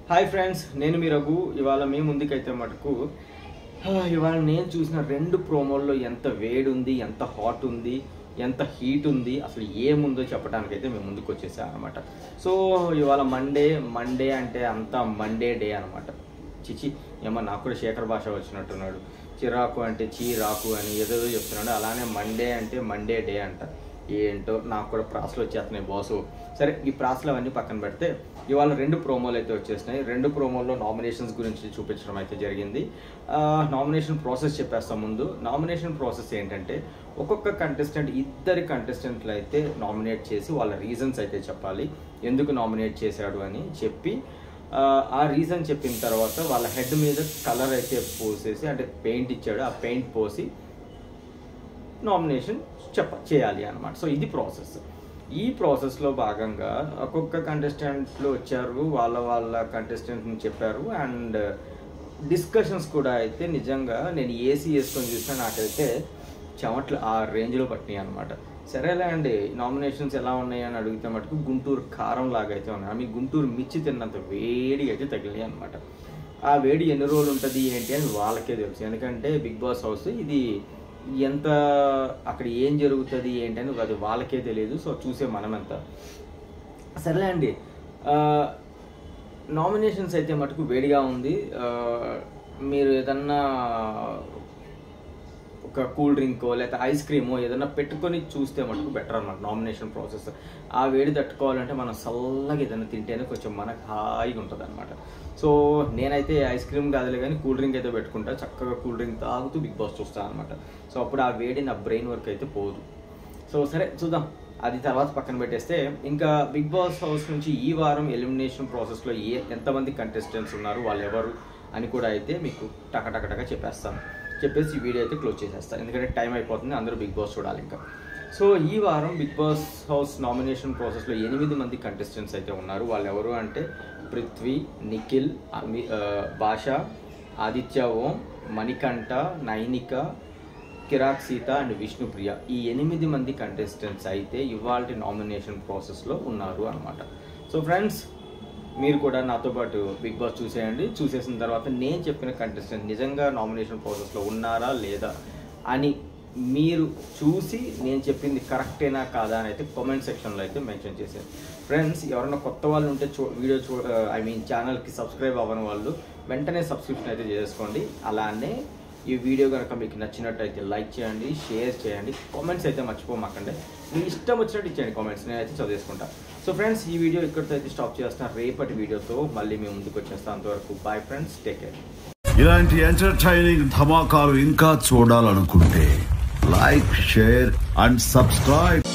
hi friends నేను మీ రఘు ఇవాళ మీ ముందుకైతే మటుకు ఆ, ఇవాళ నేను చూసిన రెండు ప్రోమోల్లో ఎంత వేడి ఉంది ఎంత హాట్ ఉంది ఎంత హీట్ ఉంది అసలు ఏముందో చెప్పడానికైతే మేము ముందుకు వచ్చేసాం అనమాట సో ఇవాళ మండే మండే అంటే అంతా మండే డే అనమాట చిచి ఏమో నాకు కూడా శేఖర్ భాష వచ్చినట్టున్నాడు చిరాకు అంటే చీరాకు అని ఏదేదో చెప్తున్నాడు అలానే మండే అంటే మండే డే అంట ఏంటో నాకు కూడా ప్రాసలు వచ్చేస్తున్నాయి బాసు సరే ఈ ప్రాసలు అవన్నీ పక్కన పెడితే ఇవాళ రెండు ప్రోమోలు అయితే వచ్చేసినాయి రెండు ప్రోమోల్లో నామినేషన్స్ గురించి చూపించడం అయితే జరిగింది నామినేషన్ ప్రాసెస్ చెప్పేస్తాం ముందు నామినేషన్ ప్రాసెస్ ఏంటంటే ఒక్కొక్క కంటెస్టెంట్ ఇద్దరి కంటెస్టెంట్లు అయితే నామినేట్ చేసి వాళ్ళ రీజన్స్ అయితే చెప్పాలి ఎందుకు నామినేట్ చేశాడు అని చెప్పి ఆ, ఆ రీజన్ చెప్పిన తర్వాత వాళ్ళ హెడ్ మీద కలర్ అయితే పోసేసి అంటే పెయింట్ ఇచ్చాడు ఆ పెయింట్ పోసి నామినేషన్ చెప్ప చేయాలి అనమాట సో ఇది ప్రాసెస్ ఈ ప్రాసెస్లో భాగంగా ఒక్కొక్క కంటెస్టెంట్లు వచ్చారు వాళ్ళ వాళ్ళ కంటెస్టెంట్ని చెప్పారు అండ్ డిస్కషన్స్ కూడా అయితే నిజంగా నేను ఏసీ వేసుకొని చూసినా నాకైతే చెమట్లు ఆ రేంజ్లో పట్టినాయి అనమాట సరేలే అండి నామినేషన్స్ ఎలా ఉన్నాయి అని అడిగితే మటుకు గుంటూరు కారం లాగా అయితే ఉన్నాయి ఆమె గుంటూరు మిర్చి తిన్నంత వేడి అయితే తగిలినాయి అనమాట ఆ వేడి ఎన్ని రోజులు ఉంటుంది ఏంటి అని వాళ్ళకే తెలుసు ఎందుకంటే బిగ్ బాస్ హౌస్ ఇది ఎంత అక్కడ ఏం జరుగుతుంది ఏంటి అని అది వాళ్ళకే తెలియదు సో చూసే మనమెంత సరేలే అండి నామినేషన్స్ అయితే మటుకు వేడిగా ఉంది ఆ, మీరు ఏదన్నా ఒక కూల్ డ్రింకో లేదా ఐస్ క్రీమో ఏదైనా పెట్టుకొని చూస్తే మటుకు బెటర్ అనమాట నామినేషన్ ప్రాసెస్ ఆ వేడి తట్టుకోవాలంటే మనం చల్లగా ఏదైనా తింటేనే కొంచెం మనకు హాయిగా ఉంటుంది అనమాట సో నేనైతే ఐస్ క్రీమ్ కాదులే కానీ కూల్ డ్రింక్ అయితే పెట్టుకుంటా చక్కగా కూల్ డ్రింక్ తాగుతూ బిగ్ బాస్ చూస్తాను అనమాట సో అప్పుడు ఆ వేడి నా బ్రెయిన్ వర్క్ అయితే పోదు సో సరే చూద్దాం అది తర్వాత పక్కన పెట్టేస్తే ఇంకా బిగ్ బాస్ హౌస్ నుంచి ఈ వారం ఎలిమినేషన్ ప్రాసెస్లో ఏ ఎంతమంది కంటెస్టెంట్స్ ఉన్నారు వాళ్ళు ఎవరు అని కూడా అయితే మీకు టక టక టక చెప్పేస్తాను చెప్పేసి ఈ వీడియో అయితే క్లోజ్ చేసేస్తాను ఎందుకంటే టైం అయిపోతుంది అందరూ బిగ్ బాస్ చూడాలి ఇంకా సో ఈ వారం బిగ్ బాస్ హౌస్ నామినేషన్ ప్రాసెస్లో ఎనిమిది మంది కంటెస్టెంట్స్ అయితే ఉన్నారు వాళ్ళు ఎవరు అంటే పృథ్వీ నిఖిల్ అమి ఆ, భాష ఆదిత్య ఓం మణికంఠ నైనిక కిరాక్ సీత అండ్ విష్ణుప్రియ ఈ ఎనిమిది మంది కంటెస్టెంట్స్ అయితే ఇవాళ నామినేషన్ ప్రాసెస్లో ఉన్నారు అనమాట సో ఫ్రెండ్స్ మీరు కూడా నాతో పాటు బిగ్ బాస్ చూసేయండి చూసేసిన తర్వాత నేను చెప్పిన కంటెస్టెంట్ నిజంగా నామినేషన్ ప్రాసెస్లో ఉన్నారా లేదా అని మీరు చూసి నేను చెప్పింది కరెక్టేనా కాదా అని అయితే కామెంట్ సెక్షన్లో అయితే మెన్షన్ చేశారు ఫ్రెండ్స్ ఎవరైనా కొత్త వాళ్ళు ఉంటే చూ వీడియో చూ ఐ మీన్ ఛానల్కి సబ్స్క్రైబ్ అవ్వని వాళ్ళు వెంటనే సబ్స్క్రిప్షన్ అయితే చేసుకోండి అలానే ఈ వీడియో కనుక మీకు నచ్చినట్టయితే లైక్ చేయండి షేర్ చేయండి కామెంట్స్ అయితే మర్చిపోమాకండి మీ ఇష్టం వచ్చినట్టు ఇచ్చేయండి కామెంట్స్ నేనైతే చదివేసుకుంటా సో ఫ్రెండ్స్ ఈ వీడియో ఇక్కడితో అయితే స్టాప్ చేస్తున్నా రేపటి వీడియోతో మళ్ళీ మేము ముందుకు వచ్చేస్తాం అంతవరకు బాయ్ ఫ్రెండ్స్ టేక్ కేర్ ఇలాంటి ఎంటర్టైనింగ్ ధమాకాలు ఇంకా చూడాలనుకుంటే లైక్ షేర్ అండ్ సబ్స్క్రైబ్